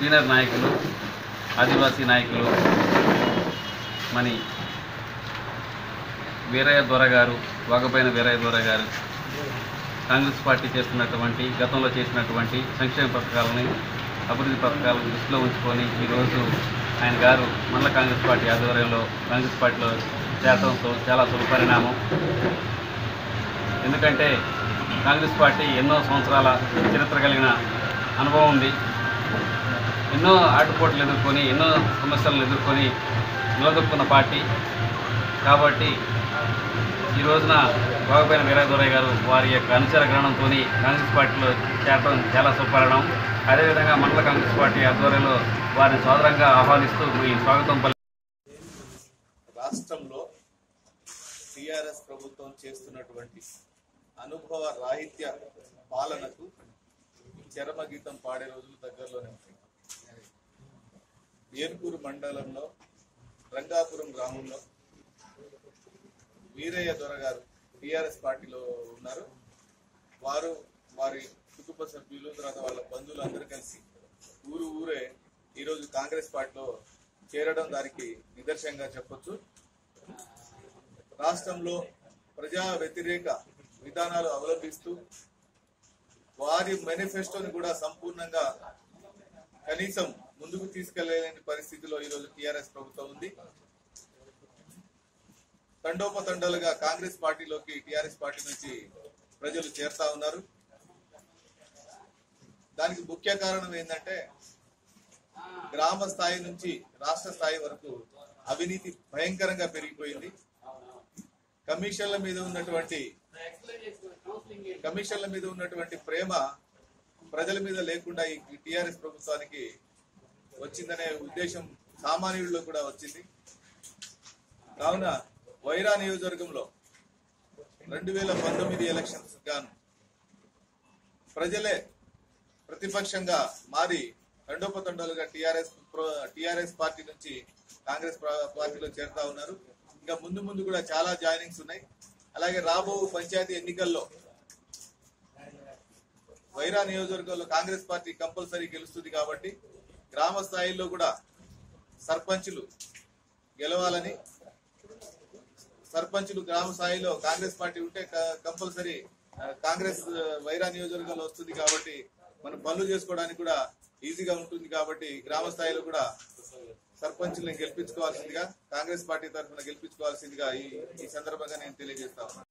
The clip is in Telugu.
సీనియర్ నాయకులు ఆదివాసీ నాయకులు మని వీరయ్య దొర గారు వాగపైన వీరయ్య దొర గారు కాంగ్రెస్ పార్టీ చేస్తున్నటువంటి గతంలో చేసినటువంటి సంక్షేమ పథకాలని అభివృద్ధి పథకాలను దృష్టిలో ఉంచుకొని ఈరోజు ఆయన గారు మండల కాంగ్రెస్ పార్టీ ఆధ్వర్యంలో కాంగ్రెస్ పార్టీలో చేరడం సు- చాలా శుభపరిణామం ఎందుకంటే కాంగ్రెస్ పార్టీ ఎన్నో సంవత్సరాల చరిత్ర కలిగిన అనుభవం ఉంది ఎన్నో ఆటుపోట్లు ఎదుర్కొని ఎన్నో సమస్యలను ఎదుర్కొని నిలదొక్కున్న పార్టీ కాబట్టి ఈ రోజున బాగుపైన వీరాదొరయ్య గారు వారి యొక్క అనుచర గ్రహణంతో కాంగ్రెస్ పార్టీలో చేరడం చాలా సుపరిణం అదేవిధంగా మండల కాంగ్రెస్ పార్టీ ఆధ్వర్యంలో వారిని సోదరంగా ఆహ్వానిస్తూ మీ స్వాగతం పలి రాష్ట్రంలో టిఆర్ఎస్ ప్రభుత్వం చేస్తున్నటువంటి అనుభవ రాహిత్య పాలనకు చరమగీతం పాడే రోజులు దగ్గరలోనే ఉంటాయి ఏర్కూరు మండలంలో రంగాపురం గ్రామంలో వీరయ్య దొర గారు టిఆర్ఎస్ పార్టీలో ఉన్నారు వారు వారి కుటుంబ సభ్యులు తర్వాత వాళ్ళ బంధువులు అందరూ కలిసి ఊరు ఊరే ఈరోజు కాంగ్రెస్ పార్టీలో చేరడం దానికి నిదర్శనంగా చెప్పొచ్చు రాష్ట్రంలో ప్రజా వ్యతిరేక విధానాలు అవలంబిస్తూ వారి మేనిఫెస్టోని కూడా సంపూర్ణంగా కనీసం ముందుకు తీసుకెళ్లేని పరిస్థితిలో ఈరోజు టిఆర్ఎస్ ప్రభుత్వం ఉంది తండోపతండాలుగా కాంగ్రెస్ పార్టీలోకి టిఆర్ఎస్ పార్టీ నుంచి ప్రజలు చేరుతా ఉన్నారు దానికి ముఖ్య కారణం ఏంటంటే గ్రామ స్థాయి నుంచి రాష్ట్ర స్థాయి వరకు అవినీతి భయంకరంగా పెరిగిపోయింది కమిషన్ల మీద ఉన్నటువంటి కమిషన్ల మీద ఉన్నటువంటి ప్రేమ ప్రజల మీద లేకుండా ఈ టిఆర్ఎస్ ప్రభుత్వానికి వచ్చిందనే ఉద్దేశం సామాన్యుల్లో కూడా వచ్చింది కావున వైరా నియోజకవర్గంలో రెండు వేల పంతొమ్మిది ఎలక్షన్స్ గాను ప్రజలే ప్రతిపక్షంగా మారి తండోపతండాలుగా టిఆర్ఎస్ టిఆర్ఎస్ పార్టీ నుంచి కాంగ్రెస్ ప్ర- పార్టీలో చేరుతా ఉన్నారు ఇంకా ముందు ముందు కూడా చాలా జాయినింగ్స్ ఉన్నాయి అలాగే రాబో పంచాయతీ ఎన్నికల్లో వైరా నియోజకవర్గంలో కాంగ్రెస్ పార్టీ కంపల్సరీ గెలుస్తుంది కాబట్టి గ్రామ స్థాయిలో కూడా సర్పంచులు గెలవాలని సర్పంచులు గ్రామ స్థాయిలో కాంగ్రెస్ పార్టీ ఉంటే క- కంపల్సరీ ఆ, కాంగ్రెస్ ఆ, వైరా నియోజకవర్గంలో వస్తుంది కాబట్టి మనం పనులు చేసుకోవడానికి కూడా ఈజీగా ఉంటుంది కాబట్టి గ్రామ స్థాయిలో కూడా సర్పంచులను గెలిపించుకోవాల్సిందిగా కాంగ్రెస్ పార్టీ తరఫున గెలిపించుకోవాల్సిందిగా ఈ ఈ సందర్భంగా నేను తెలియజేస్తా ఉన్నాను